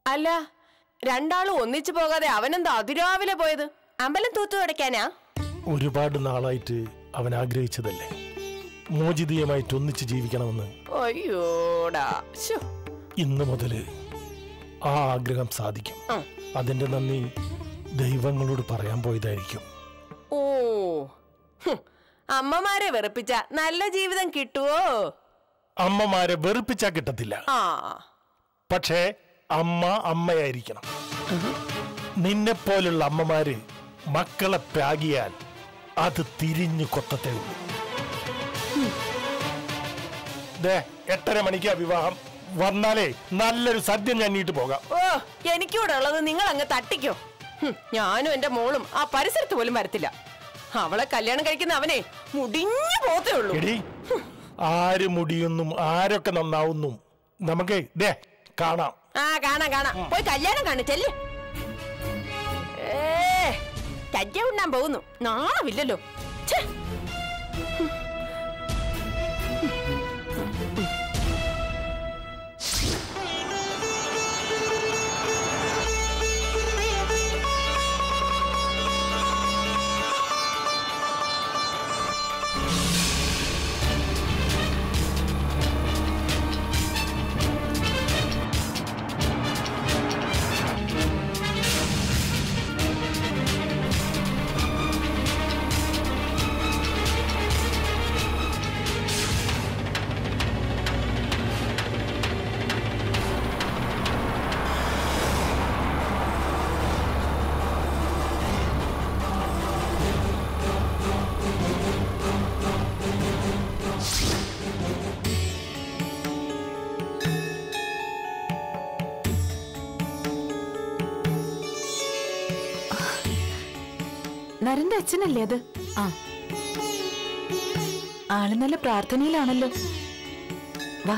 അല്ല രണ്ടാളും ഒന്നിച്ചു പോകാതെ അവനെന്താ അതിരാവിലെ പോയത് അമ്പലം തൂത്തു അടയ്ക്കാനാ ഒരുപാട് നാളായിട്ട് അവൻ ആഗ്രഹിച്ചതല്ലേ മോചിതയുമായിട്ട് ഒന്നിച്ച് ജീവിക്കണമെന്ന് അയ്യോടാ ശോ ഇന്ന് മുതല് ആ ആഗ്രഹം സാധിക്കും ആ. അതിന്റെ നന്ദി ദൈവങ്ങളോട് പറയാൻ പോയതായിരിക്കും ഓ ഹും. അമ്മമാരെ വെറുപ്പിച്ച നല്ല ജീവിതം കിട്ടുവോ അമ്മമാരെ വെറുപ്പിച്ചാ കിട്ടത്തില്ല ആ പക്ഷേ അമ്മ അമ്മയായിരിക്കണം നിന്നെ പോലുള്ള അമ്മമാര് മക്കളെ പ്രാഗിയാൽ അത് തിരിഞ്ഞു കൊത്തത്തേ ഉള്ളൂ ദേ എട്ടര മണിക്കാ വിവാഹം വന്നാലേ നല്ലൊരു സദ്യ ഞണ്ണിയിട്ട് പോകാം ഓ എനിക്കൂടെ ഉള്ളത് നിങ്ങൾ അങ്ങ് തട്ടിക്കോ ഹും, ഞാനും എന്റെ മോളും ആ പരിസരത്ത് പോലും വരത്തില്ല അവളെ കല്യാണം കഴിക്കുന്ന അവനെ മുടിഞ്ഞു പോത്തേ ഉള്ളൂ എടി ആര് മുടിയൊന്നും ആരൊക്കെ നന്നാവുന്നു നമുക്ക് ദേ കാണാം ആ കാണാം കാണാം പോയി കല്യാണം കാണു ചെല്ല് ഏ കജ്ജ ഉണ്ണാൻ പോകുന്നു നാണമില്ലല്ലോ ഛെ. നരന്റെ അച്ഛനല്ലേ അത് ആ ആള് നല്ല പ്രാർത്ഥനയിലാണല്ലോ വാ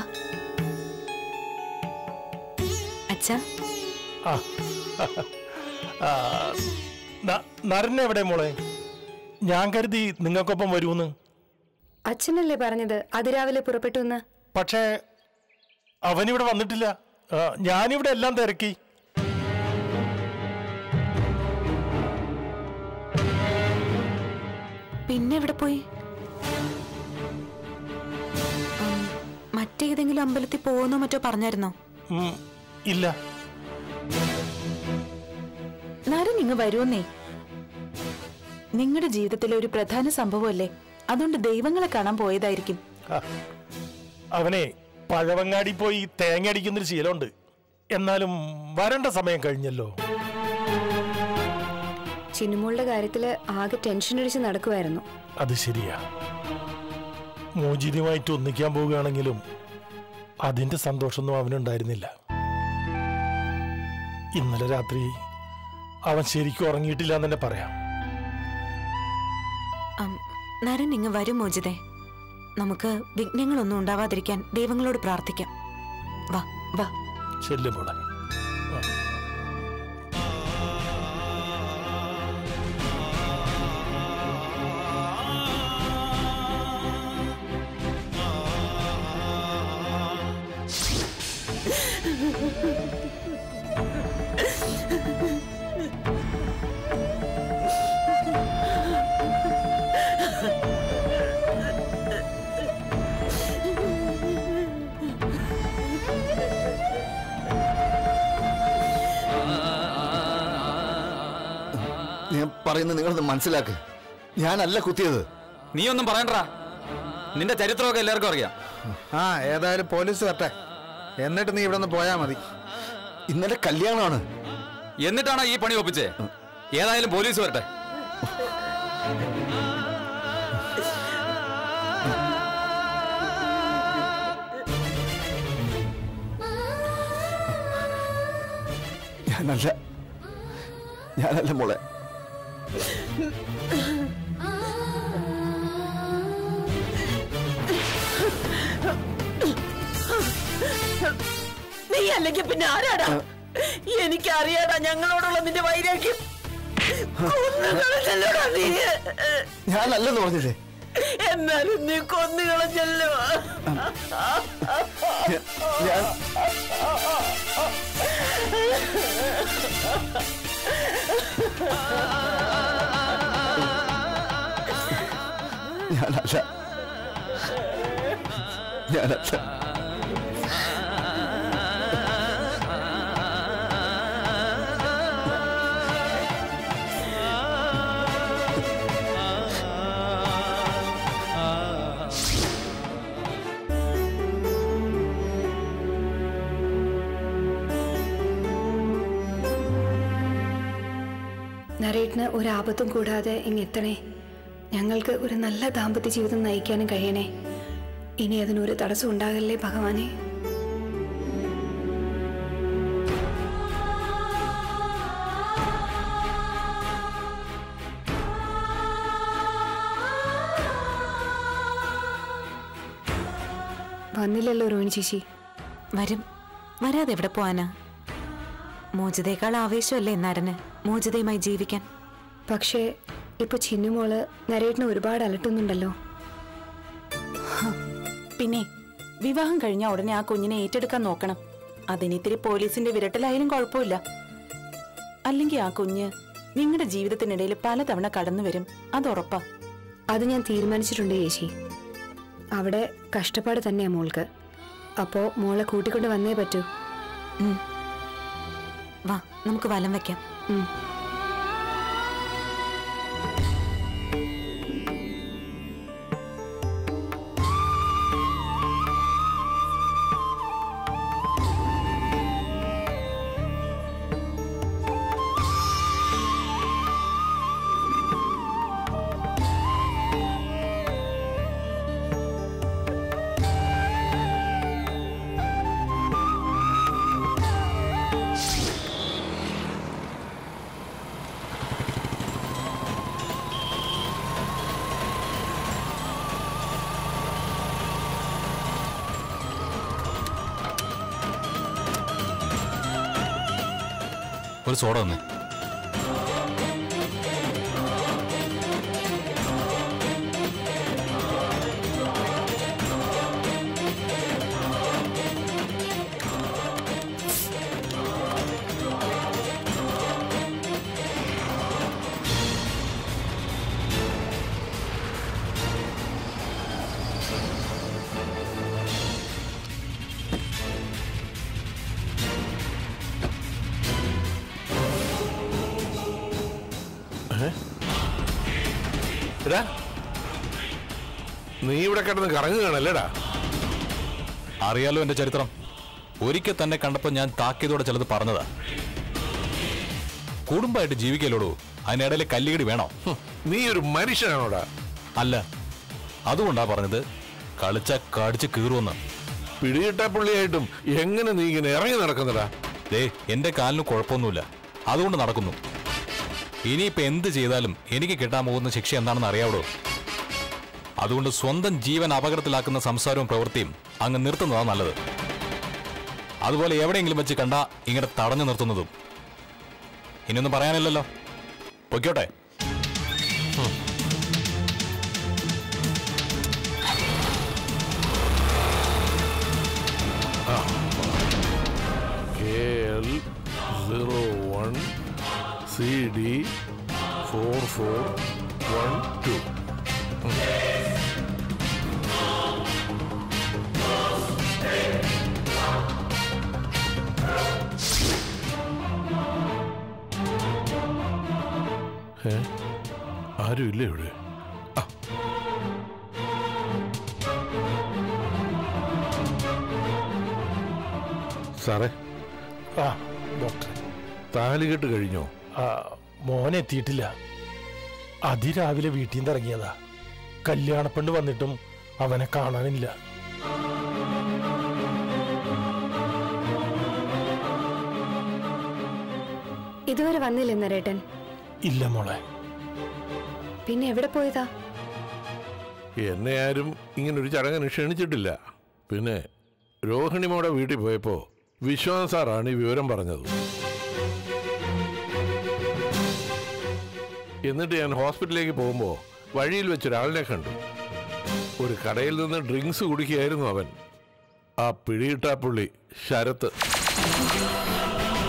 അച്ഛാ ആ ആ, ന- നരൻ എവിടെ മോളെ ഞാൻ കരുതി നിങ്ങൾക്കൊപ്പം വരുമെന്ന് അച്ഛനല്ലേ പറഞ്ഞത് അതിരാവിലെ പുറപ്പെട്ടു എന്ന് പക്ഷേ അവനിവിടെ വന്നിട്ടില്ല ആ, ഞാനിവിടെ എല്ലാം തിരക്കി പിന്നെ എവിടെ പോയി ഉം, മറ്റേതെങ്കിലും അമ്പലത്തിൽ പോകുന്നോ മറ്റോ പറഞ്ഞായിരുന്നോ ഉം, ഇല്ല നരൻ ഇങ്ങ് വരുമെന്നേ നിങ്ങളുടെ ജീവിതത്തിലെ ഒരു പ്രധാന സംഭവമല്ലേ അതുകൊണ്ട് ദൈവങ്ങളെ കാണാൻ പോയതായിരിക്കും ആ, അവനെ പഴവങ്ങാടി പോയി തേങ്ങ അടിക്കുന്നൊരു ശീലമുണ്ട് എന്നാലും വരേണ്ട സമയം കഴിഞ്ഞല്ലോ ചിന്നുമോളുടെ കാര്യത്തില് ആകെ ടെൻഷൻ അടിച്ച് നടക്കുമായിരുന്നു അത് ശരിയാ മോചിതയുമായിട്ട് ഒന്നിക്കാൻ പോവുകയാണെങ്കിലും അതിന്റെ സന്തോഷമൊന്നും അവനുണ്ടായിരുന്നില്ല ഇന്നലെ രാത്രി അവൻ ശരിക്കും ഉറങ്ങിയിട്ടില്ല എന്ന് തന്നെ പറയാം അം, നരൻ ഇങ്ങ് വരും മോചിതേ നമുക്ക് വിഘ്നങ്ങളൊന്നും ഉണ്ടാവാതിരിക്കാൻ ദൈവങ്ങളോട് പ്രാർത്ഥിക്കാം വാ വാ ചെല്ലും മോളെ ഞാൻ പറയുന്നത് നിങ്ങളൊന്ന് മനസ്സിലാക്ക് ഞാനല്ല കുത്തിയത് നീ ഒന്നും പറയണ്ടാ നിന്റെ ചരിത്രമൊക്കെ എല്ലാവർക്കും അറിയാം ആ ഏതായാലും പോലീസ് വരട്ടെ എന്നിട്ട് നീ ഇവിടെ നിന്ന് പോയാ മതി ഇന്നലെ കല്യാണമാണ് എന്നിട്ടാണോ ഈ പണി ഒപ്പിച്ചേ ഏതായാലും പോലീസ് വരട്ടെ ഞാനല്ല ഞാനല്ല മോളെ നീ അല്ലെങ്കിൽ പിന്നെ ആരാടാ എനിക്കറിയാടാ ഞങ്ങളോടുള്ള നിന്റെ വൈരാഗ്യം കൊന്നുകളഞ്ഞല്ലോടാ നീ ഞാനല്ലെന്ന് പറഞ്ഞില്ലേ എന്നാലും നീ കൊന്നുകളഞ്ഞല്ലോ ഞാൻ- ഞാൻ ഞാനല്ല ഞാനല്ല നരേട്ടിന് ഒരു ആപത്തും കൂടാതെ ഇങ്ങെത്തണേ ഞങ്ങൾക്ക് ഒരു നല്ല ദാമ്പത്യ ജീവിതം നയിക്കാനും കഴിയണേ ഇനി അതിനൊരു തടസ്സം ഉണ്ടാകല്ലേ ഭഗവാനെ വന്നില്ലല്ലോ രോഹിണി ചേച്ചി വരും വരാതെ എവിടെ പോവാനാ മോചിതേക്കാൾ ആവേശമല്ലേ നരന് മോചിതയുമായി ജീവിക്കാൻ പക്ഷേ ഇപ്പൊ ചിന്നുമോള് നരേട്ടിനെ ഒരുപാട് അലട്ടുന്നുണ്ടല്ലോ പിന്നെ വിവാഹം കഴിഞ്ഞ ഉടനെ ആ കുഞ്ഞിനെ ഏറ്റെടുക്കാൻ നോക്കണം അതിനിത്തിരി പോലീസിന്റെ വിരട്ടലായാലും കുഴപ്പമില്ല അല്ലെങ്കിൽ ആ കുഞ്ഞ് നിങ്ങളുടെ ജീവിതത്തിനിടയിൽ പലതവണ കടന്നു വരും അത് ഉറപ്പാ അത് ഞാൻ തീരുമാനിച്ചിട്ടുണ്ട് ചേച്ചി അവിടെ കഷ്ടപ്പാട് തന്നെയാ മോൾക്ക് അപ്പോ മോളെ കൂട്ടിക്കൊണ്ട് വന്നേ പറ്റൂ വാ നമുക്ക് വലം വെക്കാം ഉം. ഒരു സോഡ തന്നെ എടാ നീ ഇവിടെ കിടന്ന് കറങ്ങുകയാണല്ലേടാ അറിയാലോ എന്റെ ചരിത്രം ഒരിക്കൽ തന്നെ കണ്ടപ്പോൾ ഞാൻ താക്കിയതോടെ ചിലത് പറഞ്ഞതാ കുടുംബമായിട്ട് ജീവിക്കലോടൂ അതിനിടയിൽ കല്ലുകടി വേണോ ഹും, നീ ഒരു മനുഷ്യനാണോടാ അല്ല അതുകൊണ്ടാ പറഞ്ഞത് കളിച്ച കടിച്ച് കീറുമെന്ന് പിടികിട്ടാ പുള്ളിയായിട്ടും എങ്ങനെ നീ ഇങ്ങനെ ഇറങ്ങി നടക്കുന്നടാ ദേ എന്റെ കാലിന് കുഴപ്പമൊന്നുമില്ല അതുകൊണ്ട് നടക്കുന്നു ഇനിയിപ്പോ എന്ത് ചെയ്താലും എനിക്ക് കിട്ടാൻ പോകുന്ന ശിക്ഷ എന്താണെന്ന് അറിയാവടോ അതുകൊണ്ട് സ്വന്തം ജീവൻ അപകടത്തിലാക്കുന്ന സംസാരവും പ്രവൃത്തിയും അങ്ങ് നിർത്തുന്നതാ നല്ലത് അതുപോലെ എവിടെയെങ്കിലും വെച്ച് കണ്ടാ ഇങ്ങനെ തടഞ്ഞു നിർത്തുന്നതും ഇനിയൊന്നും പറയാനില്ലല്ലോ പൊയ്ക്കോട്ടെ K L zero one C D four four one two A ആരും ഇല്ല ഇവിടെ ആ സാറേ ആ ഡോക്ടർ താലികെട്ട് കഴിഞ്ഞോ ആ മോൻ എത്തിയിട്ടില്ല അതിരാവിലെ വീട്ടിൽ നിന്ന് ഇറങ്ങിയതാ കല്യാണപ്പെണ്ട് വന്നിട്ടും അവനെ കാണാനില്ല ഇതുവരെ വന്നില്ലേ നരേട്ടൻ ഇല്ല മോളെ പിന്നെ എവിടെ പോയതാ എന്നെ ആരും ഇങ്ങനെ ഒരു ചടങ്ങിന് ക്ഷണിച്ചിട്ടില്ല പിന്നെ രോഹിണിമോടെ വീട്ടിൽ പോയപ്പോ വിശ്വാസ് സാറാണ് ഈ വിവരം പറഞ്ഞത് എന്നിട്ട് ഞാൻ ഹോസ്പിറ്റലിലേക്ക് പോകുമ്പോൾ വഴിയിൽ വെച്ചൊരാളിനെ കണ്ടു ഒരു കടയിൽ നിന്ന് ഡ്രിങ്ക്സ് കുടിക്കുകയായിരുന്നു അവൻ ആ പിടിയിട്ടാ പുള്ളി ശരത്ത്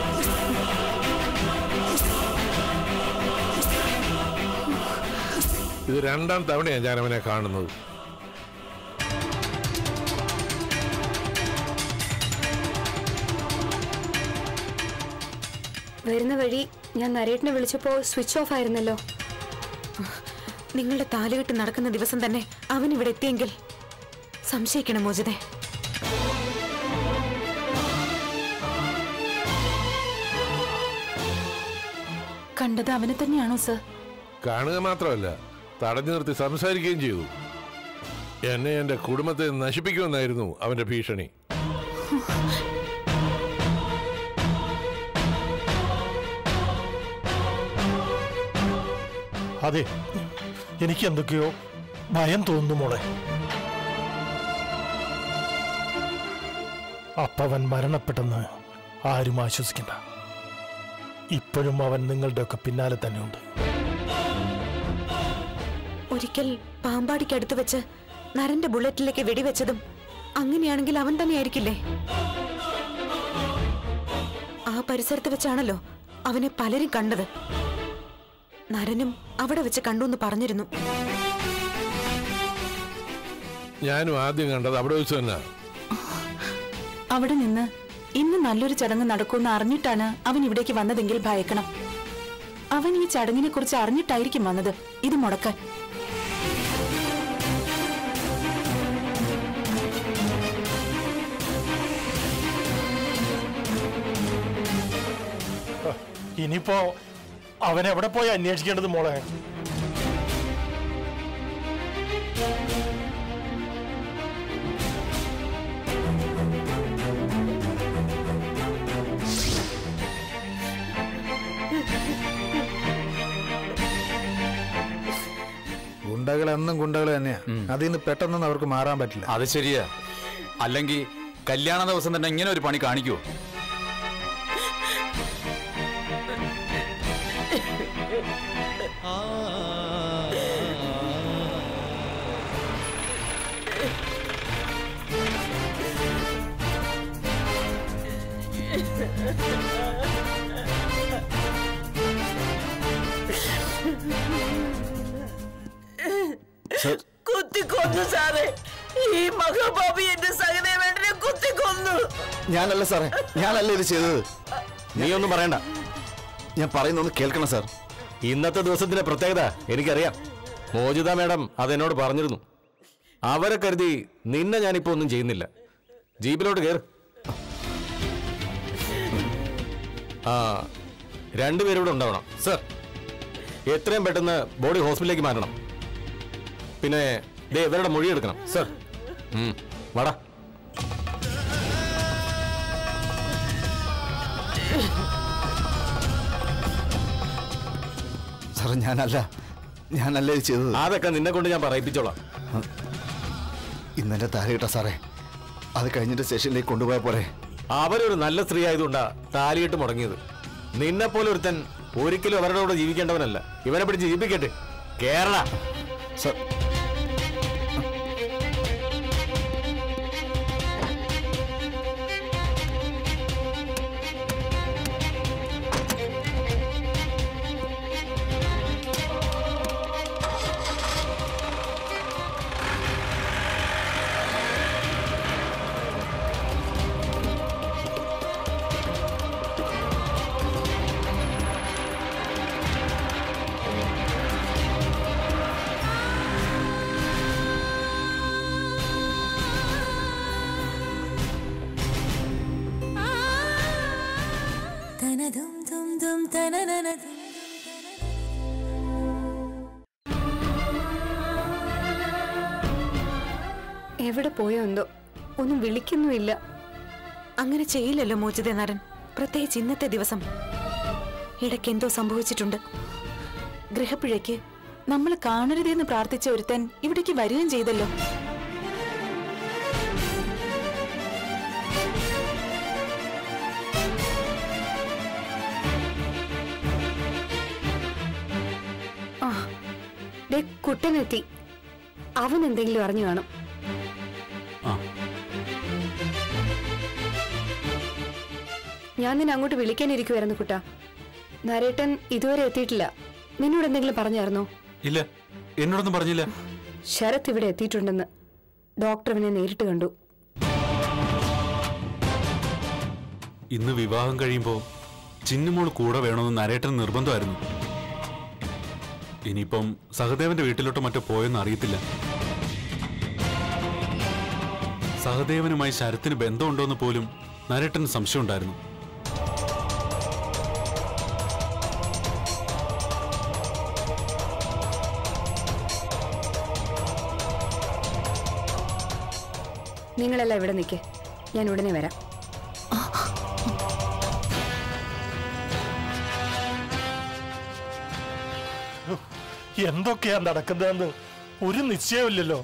ഇത് രണ്ടാം തവണയാണ് ഞാൻ അവനെ കാണുന്നത് വരുന്ന വഴി ഞാൻ നരേട്ടിനെ വിളിച്ചപ്പോൾ സ്വിച്ച് ഓഫ് ആയിരുന്നല്ലോ നിങ്ങളുടെ താലുകെട്ട് നടക്കുന്ന ദിവസം തന്നെ അവൻ ഇവിടെ എത്തിയെങ്കിൽ സംശയിക്കണം മോചിതേ കണ്ടത് അവനെ തന്നെയാണോ സർ കാണുക മാത്രമല്ല തടഞ്ഞു നിർത്തി സംസാരിക്കുകയും ചെയ്തു എന്നെ എന്റെ കുടുംബത്തെ നശിപ്പിക്കുമെന്നായിരുന്നു അവന്റെ ഭീഷണി അതെ എനിക്ക് എന്തൊക്കെയോ ഭയം തോന്നുന്നു മോളെ അപ്പവൻ മരണപ്പെട്ടെന്ന് ആരും ആശ്വസിക്കണ്ട ഇപ്പോഴും അവൻ നിങ്ങളുടെയൊക്കെ പിന്നാലെ തന്നെയുണ്ട് ഒരിക്കൽ പാമ്പാടിക്കടുത്ത് വെച്ച് നരന്റെ ബുള്ളറ്റിലേക്ക് വെടിവെച്ചതും അങ്ങനെയാണെങ്കിൽ അവൻ തന്നെയായിരിക്കില്ലേ ആ പരിസരത്ത് വെച്ചാണല്ലോ അവനെ പലരും കണ്ടത് നരനും അവിടെ വെച്ച് കണ്ടു എന്ന് പറഞ്ഞിരുന്നു ഞാനും ആദ്യം കണ്ടത് അവിടെ വെച്ച് തന്നെ അവിടെ നിന്ന് ഇന്ന് നല്ലൊരു ചടങ്ങ് നടക്കുമെന്ന് അറിഞ്ഞിട്ടാണ് അവൻ ഇവിടേക്ക് വന്നതെങ്കിൽ ഭയക്കണം അവൻ ഈ ചടങ്ങിനെ കുറിച്ച് അറിഞ്ഞിട്ടായിരിക്കും വന്നത് ഇത് മുടക്കാൻ ഇനിയിപ്പോ അവൻ എവിടെ പോയി അന്വേഷിക്കേണ്ടത് മോളെ ഗുണ്ടകൾ എന്നും ഗുണ്ടകൾ തന്നെയാ അതിൽ നിന്ന് പെട്ടെന്നൊന്നും അവർക്ക് മാറാൻ പറ്റില്ല അത് ശരിയാ അല്ലെങ്കിൽ കല്യാണ ദിവസം തന്നെ ഇങ്ങനെ ഒരു പണി കാണിക്കുമോ കുത്തിക്കൊന്നു സാറേ ഈ മഹാബാബി എന്റെ സഹദേവേട്ടനെ കുത്തിക്കൊന്നു ഞാനല്ല സാറേ ഞാനല്ല ഇത് ചെയ്തത് നീ ഒന്നും പറയണ്ട ഞാൻ പറയുന്നൊന്ന് കേൾക്കണം സാർ ഇന്നത്തെ ദിവസത്തിന്റെ പ്രത്യേകത എനിക്കറിയാം മോചിത മേഡം അതെന്നോട് പറഞ്ഞിരുന്നു അവരെ കരുതി നിന്നെ ഞാനിപ്പോ ഒന്നും ചെയ്യുന്നില്ല ജീപ്പിലോട്ട് കയറ് ആ രണ്ടുപേരും ഇവിടെ ഉണ്ടാവണം സർ എത്രയും പെട്ടെന്ന് ബോഡി ഹോസ്പിറ്റലിലേക്ക് മാറ്റണം പിന്നെ ദേ ഇവരുടെ മൊഴി എടുക്കണം സർ ഉം, വാടാ സാറേ ഞാനല്ല ഞാനല്ല ഇത് ചെയ്തത് അതൊക്കെ നിന്നെ കൊണ്ട് ഞാൻ പറയിപ്പിച്ചോളാം ഇന്നെന്റെ താരയിട്ട സാറേ അത് കഴിഞ്ഞിട്ട് സ്റ്റേഷനിലേക്ക് കൊണ്ടുപോയ പോരെ അവരൊരു നല്ല സ്ത്രീ ആയതുകൊണ്ടാ താലിയിട്ട് മുടങ്ങിയത് നിന്നെ പോലെ ഒരുത്തൻ ഒരിക്കലും അവരുടെ കൂടെ ജീവിക്കേണ്ടവനല്ല ഇവനെ പിടിച്ച് ജീവിപ്പിക്കട്ടെ കേരള സാർ എവിടെ പോയോ എന്തോ ഒന്നും വിളിക്കുന്നുമില്ല അങ്ങനെ ചെയ്യില്ലല്ലോ മോചിത നരൻ പ്രത്യേകിച്ച് ഇന്നത്തെ ദിവസം ഇടയ്ക്ക് എന്തോ സംഭവിച്ചിട്ടുണ്ട് ഗൃഹപ്പിഴയ്ക്ക് നമ്മൾ കാണരുതെന്ന് പ്രാർത്ഥിച്ച ഒരുത്തൻ ഇവിടേക്ക് വരികയും ചെയ്തല്ലോ ആ ദേ കുട്ടനെത്തി അവൻ എന്തെങ്കിലും അറിഞ്ഞു കാണും ഞാൻ നിന്നെ അങ്ങോട്ട് വിളിക്കാനിരിക്കുവായിരുന്നു കുട്ട നരേട്ടൻ ഇതുവരെ എത്തിയിട്ടില്ല നിന്നോട് എന്തെങ്കിലും പറഞ്ഞായിരുന്നോ ഇല്ല എന്നോടൊന്നും പറഞ്ഞില്ല ശരത് ഇവിടെ എത്തിയിട്ടുണ്ടെന്ന് ഡോക്ടർ ഇവനെ നേരിട്ട് കണ്ടു ഇന്ന് വിവാഹം കഴിയുമ്പോൾ ചിന്നുമോൾ കൂടെ വേണമെന്ന് നരേട്ടൻ നിർബന്ധമായിരുന്നു ഇനിയിപ്പം സഹദേവന്റെ വീട്ടിലോട്ടോ മറ്റോ പോയെന്ന് അറിയത്തില്ല സഹദേവനുമായി ശരത്തിന് ബന്ധമുണ്ടോന്ന് പോലും നരേട്ടന് സംശയമുണ്ടായിരുന്നു നിങ്ങളെല്ലാം ഇവിടെ നിൽക്കേ ഞാൻ ഉടനെ വരാം എന്തൊക്കെയാ നടക്കുന്നതെന്ന് ഒരു നിശ്ചയമില്ലല്ലോ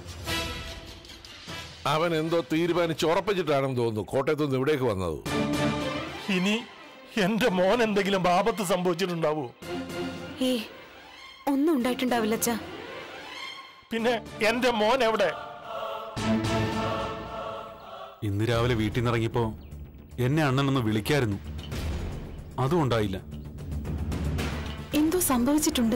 അവൻ എന്തോ തീരുമാനിച്ച് ഉറപ്പിച്ചിട്ടാണെന്ന് തോന്നുന്നു കോട്ടയത്തു നിന്ന് ഇവിടേക്ക് വന്നത് ഇനി എന്റെ മോൻ എന്തെങ്കിലും ആപത്ത് സംഭവിച്ചിട്ടുണ്ടാവോ ഏ ഒന്നും ഉണ്ടായിട്ടുണ്ടാവില്ല അച്ഛാ പിന്നെ എന്റെ മോൻ എവിടെ ഇന്ന് രാവിലെ വീട്ടിൽ നിന്ന് ഇറങ്ങിയപ്പോ എന്നെ അണ്ണനൊന്ന് വിളിക്കായിരുന്നു അതും ഉണ്ടായില്ല എന്തോ സംഭവിച്ചിട്ടുണ്ട്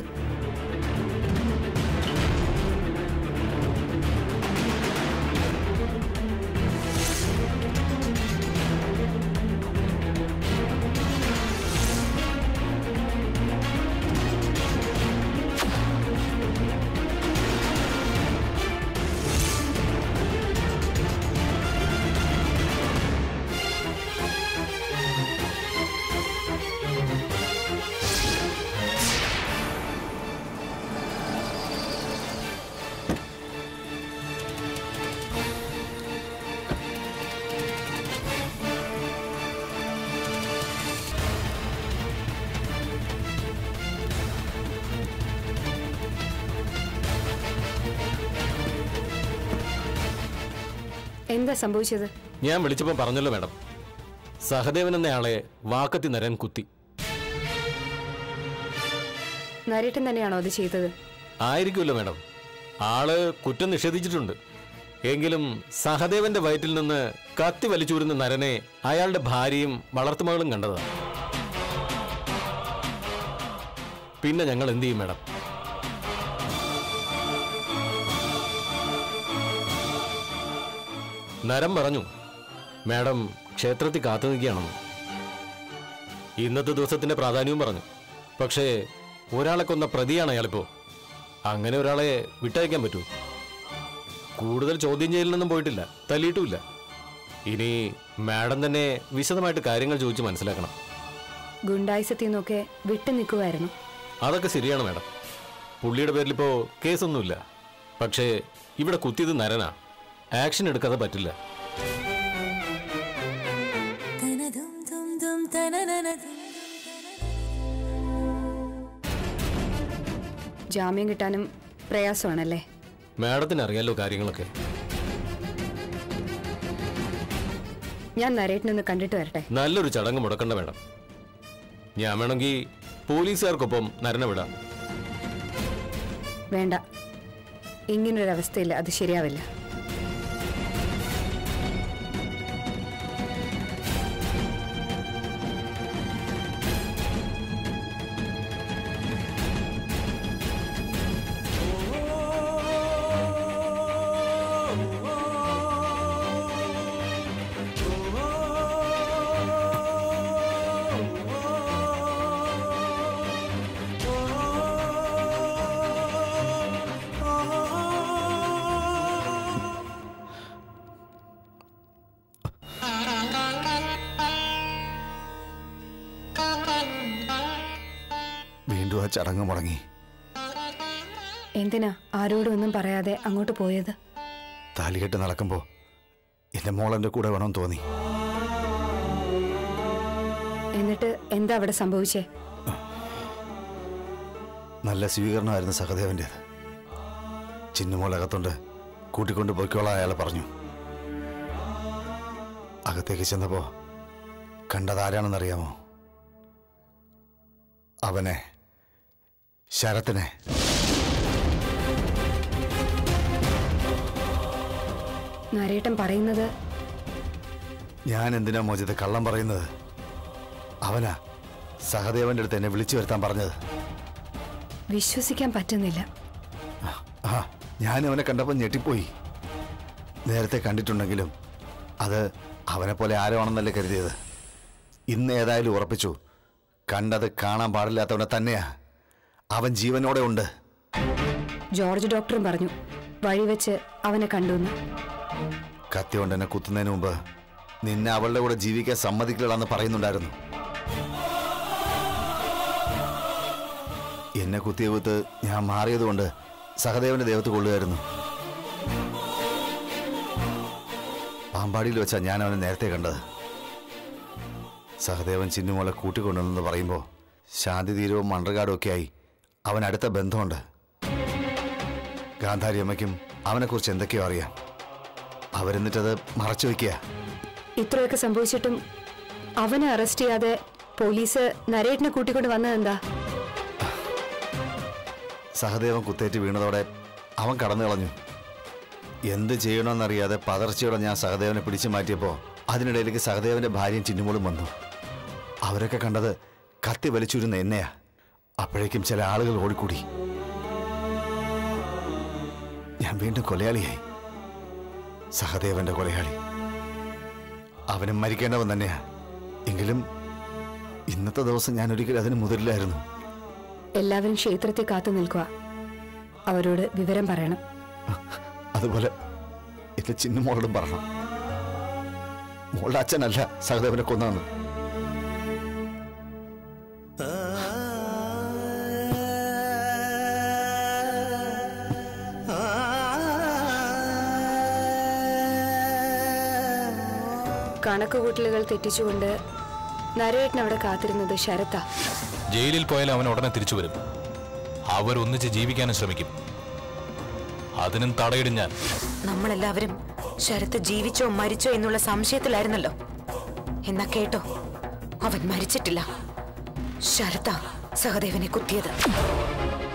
എന്താ സംഭവിച്ചത് ഞാൻ വിളിച്ചപ്പോൾ പറഞ്ഞല്ലോ മാഡം സഹദേവൻ എന്നയാളെ വാക്കത്തി നരൻ കുത്തി നരേട്ടൻ തന്നെയാണോ അത് ചെയ്തത് ആയിരിക്കുമല്ലോ മാഡം ആള് കുറ്റം നിഷേധിച്ചിട്ടുണ്ട് എങ്കിലും സഹദേവന്റെ വയറ്റിൽ നിന്ന് കത്തി വലിച്ചൂരുന്ന നരനെ അയാളുടെ ഭാര്യയും വളർത്തുമകളും കണ്ടതാണ് പിന്നെ ഞങ്ങൾ എന്ത് ചെയ്യും മാഡം നരം പറഞ്ഞു മാഡം ക്ഷേത്രത്തിൽ കാത്തു നിൽക്കുകയാണെന്ന് ഇന്നത്തെ ദിവസത്തിന്റെ പ്രാധാന്യവും പറഞ്ഞു പക്ഷേ ഒരാളെ കൊന്ന പ്രതിയാണ് അയാളിപ്പോ അങ്ങനെ ഒരാളെ വിട്ടയക്കാൻ പറ്റൂ കൂടുതൽ ചോദ്യം ചെയ്യലിനൊന്നും പോയിട്ടില്ല തല്ലിയിട്ടുമില്ല ഇനി മാഡം തന്നെ വിശദമായിട്ട് കാര്യങ്ങൾ ചോദിച്ച് മനസ്സിലാക്കണം ഗുണ്ടായിസത്തിൽ നിന്നൊക്കെ വിട്ടു നിൽക്കുമായിരുന്നു അതൊക്കെ ശരിയാണ് മാഡം പുള്ളിയുടെ പേരിലിപ്പോ കേസൊന്നുമില്ല പക്ഷേ ഇവിടെ കുത്തിയത് നരനാ ആക്ഷൻ എടുക്കാതെ പറ്റില്ല ജാമ്യം കിട്ടാനും പ്രയാസമാണല്ലേ മാഡത്തിന് അറിയാലോ കാര്യങ്ങളൊക്കെ ഞാൻ നരേട്ടനൊന്ന് കണ്ടിട്ട് വരട്ടെ നല്ലൊരു ചടങ്ങ് മുടക്കണ്ട മാഡം ഞാൻ വേണമെങ്കിൽ പോലീസുകാർക്കൊപ്പം നരനെ വിടാം വേണ്ട ഇങ്ങനൊരവസ്ഥയിൽ അത് ശരിയാവില്ല വീണ്ടും ആ ചടങ്ങ് മുടങ്ങി എന്തിനാ ആരോടും ഒന്നും പറയാതെ അങ്ങോട്ട് പോയത് താലികെട്ട് നടക്കുമ്പോൾ എൻ്റെ മോളെൻ്റെ കൂടെ വേണമെന്ന് തോന്നി എന്നിട്ട് എന്താ അവിടെ സംഭവിച്ചേ നല്ല സ്വീകരണമായിരുന്നു സഹദേവൻ്റേത് ചിന്നുമോളകത്തുണ്ട് കൂട്ടിക്കൊണ്ട് പൊയ്ക്കോളാൻ അയാൾ പറഞ്ഞു അകത്തേക്ക് ചെന്നപ്പോ കണ്ടതാരാണെന്നറിയാമോ അവനെ ശരത്തിനെ നരേട്ടൻ പറയുന്നത് ഞാൻ എന്തിനാ മോചിത കള്ളം പറയുന്നത് അവനാ സഹദേവന്റെ അടുത്ത് എന്നെ വിളിച്ചു വരുത്താൻ പറഞ്ഞത് വിശ്വസിക്കാൻ പറ്റുന്നില്ല ആ ഞാൻ അവനെ കണ്ടപ്പോൾ ഞെട്ടിപ്പോയി നേരത്തെ കണ്ടിട്ടുണ്ടെങ്കിലും അത് അവനെ പോലെ ആരോ ആണെന്നല്ലേ കരുതിയത് ഇന്ന് ഏതായാലും ഉറപ്പിച്ചു കണ്ടത് കാണാൻ പാടില്ലാത്തവനെ തന്നെയാ അവൻ ജീവനോടെ ഉണ്ട് ജോർജ് ഡോക്ടറും പറഞ്ഞു വഴിവെച്ച് അവനെ കണ്ടുവന്ന് കത്തി കൊണ്ട് എന്നെ കുത്തുന്നതിന് മുമ്പ് നിന്നെ അവളുടെ കൂടെ ജീവിക്കാൻ സമ്മതിക്കില്ലെന്ന് പറയുന്നുണ്ടായിരുന്നു എന്നെ കുത്തിയ കുത്ത് ഞാൻ മാറിയതുകൊണ്ട് സഹദേവന്റെ ദേവത്ത് കൊള്ളുകയായിരുന്നു പാമ്പാടിയിൽ വെച്ചാ ഞാൻ അവനെ നേരത്തെ കണ്ടത് സഹദേവൻ ചിന്നുമോളെ കൂട്ടിക്കൊണ്ടുവന്നെന്ന് പറയുമ്പോൾ ശാന്തി തീരവും മണ്ടർകാടും ഒക്കെ ആയി അവൻ അടുത്ത ബന്ധമുണ്ട് ഗാന്ധാരി അമ്മയ്ക്കും അവനെക്കുറിച്ച് എന്തൊക്കെയോ അറിയാം അവരെന്നിട്ടത് മറച്ചു വയ്ക്കുക ഇത്രയൊക്കെ സംഭവിച്ചിട്ടും അവനെ അറസ്റ്റ് ചെയ്യാതെ പോലീസ് നരേട്ടിനെ കൂട്ടിക്കൊണ്ട് വന്നതെന്താ സഹദേവൻ കുത്തേറ്റ് വീണതോടെ അവൻ കടന്നു കളഞ്ഞു എന്ത് ചെയ്യണമെന്നറിയാതെ പതർച്ചയോടെ ഞാൻ സഹദേവനെ പിടിച്ചു മാറ്റിയപ്പോൾ അതിനിടയിലേക്ക് സഹദേവന്റെ ഭാര്യയും ചിന്നുമോളും വന്നു അവരൊക്കെ കണ്ടത് കത്തി വലിച്ചുരുന്ന എന്നെയാ അപ്പോഴേക്കും ചില ആളുകൾ ഓടിക്കൂടി ഞാൻ വീണ്ടും കൊലയാളിയായി സഹദേവന്റെ കൊലയാളി അവനും മരിക്കേണ്ടവൻ തന്നെയാ എങ്കിലും ഇന്നത്തെ ദിവസം ഞാൻ ഒരിക്കലും അതിന് മുതിരില്ലായിരുന്നു എല്ലാവരും ക്ഷേത്രത്തിൽ കാത്തു നിൽക്കുക അവരോട് വിവരം പറയണം അതുപോലെ എന്റെ ചിന്നുമോളോടും പറയണം മോളുടെ അച്ഛനല്ല സഹദേവനെ കൊന്നതെന്ന് കണക്കുകൂട്ടലുകൾ തെറ്റിച്ചുകൊണ്ട് നരേട്ടൻ അവിടെ കാത്തിരുന്നത് ശരത്താ ജയിലിൽ പോയാൽ അവൻ ഉടനെ തിരിച്ചു വരും അവരൊന്നിച്ച് ജീവിക്കാനും ശ്രമിക്കും അതിനും തടയിടും ഞാൻ നമ്മളെല്ലാവരും ശരത്ത് ജീവിച്ചോ മരിച്ചോ എന്നുള്ള സംശയത്തിലായിരുന്നല്ലോ എന്നാ കേട്ടോ അവൻ മരിച്ചിട്ടില്ല ശരത്ത സഹദേവനെ കുത്തിയത്